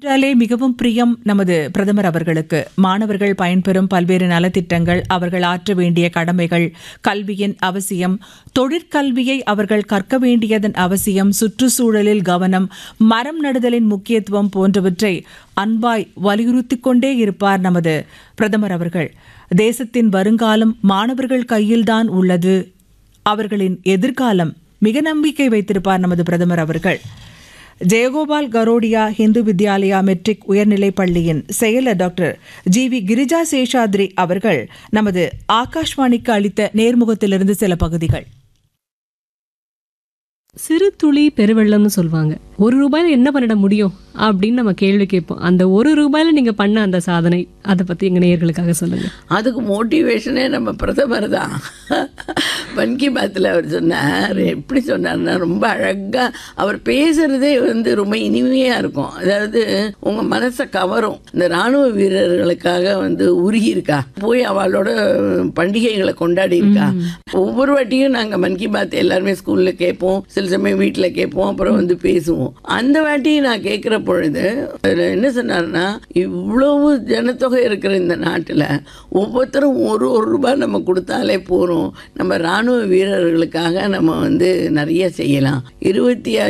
என்றாலே மிகவும் பிரியம் நமது பிரதமர் அவர்களுக்கு மாணவர்கள் பயன்பெறும் பல்வேறு நலத்திட்டங்கள் அவர்கள் ஆற்ற வேண்டிய கடமைகள் கல்வியின் அவசியம் தொழிற்கல்வியை அவர்கள் கற்க வேண்டியதன் அவசியம் சுற்றுச்சூழலில் கவனம் மரம் நடுதலின் முக்கியத்துவம் போன்றவற்றை அன்பாய் வலியுறுத்திக் கொண்டே இருப்பார் நமது பிரதமர் அவர்கள் தேசத்தின் வருங்காலம் மாணவர்கள் கையில்தான் உள்ளது அவர்களின் எதிர்காலம் மிக நம்பிக்கை வைத்திருப்பார் நமது பிரதமர் அவர்கள் ஜெயகோபால் கரோடியா இந்து வித்யாலயா மெட்ரிக் உயர்நிலைப் பள்ளியின் செயலர் doctor G V Girija Seshadri அவர்கள் நமது ஆகாஷ்வாணிக்கு அளித்த நேர்முகத்திலிருந்து சில பகுதிகள் சிறு துளி பெருவெள்ளம்னு சொல்லுவாங்க ஒரு ரூபாயில என்ன பண்ணிட முடியும் அப்படின்னு நம்ம கேள்வி கேட்போம் அந்த ஒரு ரூபாயில நீங்க பண்ண அந்த சாதனை அதை பத்தி எங்க நேயர்களுக்காக சொல்லுங்க அதுக்கு மோட்டிவேஷனே நம்ம பிரதமர் தான் மன் கி பாத்தில் அவர் சொன்னார் எப்படி சொன்னார்னா ரொம்ப அழகாக அவர் பேசுகிறதே வந்து ரொம்ப இனிமையாக இருக்கும் அதாவது உங்கள் மனசை கவரும் இந்த இராணுவ வீரர்களுக்காக வந்து உருகி இருக்கா போய் அவளோட பண்டிகைகளை கொண்டாடி இருக்கா ஒவ்வொரு வாட்டியும் நாங்கள் மன் கி பாத் எல்லாருமே ஸ்கூலில் கேட்போம் சில சமயம் வீட்டில் கேட்போம் அப்புறம் வந்து பேசுவோம் அந்த வாட்டி நான் கேட்குற பொழுது அதில் என்ன சொன்னார்னா இவ்வளவு ஜனத்தொகை இருக்கிற இந்த நாட்டில் ஒவ்வொருத்தரும் ஒரு ஒரு ரூபாய் நம்ம கொடுத்தாலே போகிறோம் நம்ம இராணுவ வீரர்களுக்காக நம்ம வந்து நிறைய செய்யலாம் இருபத்தி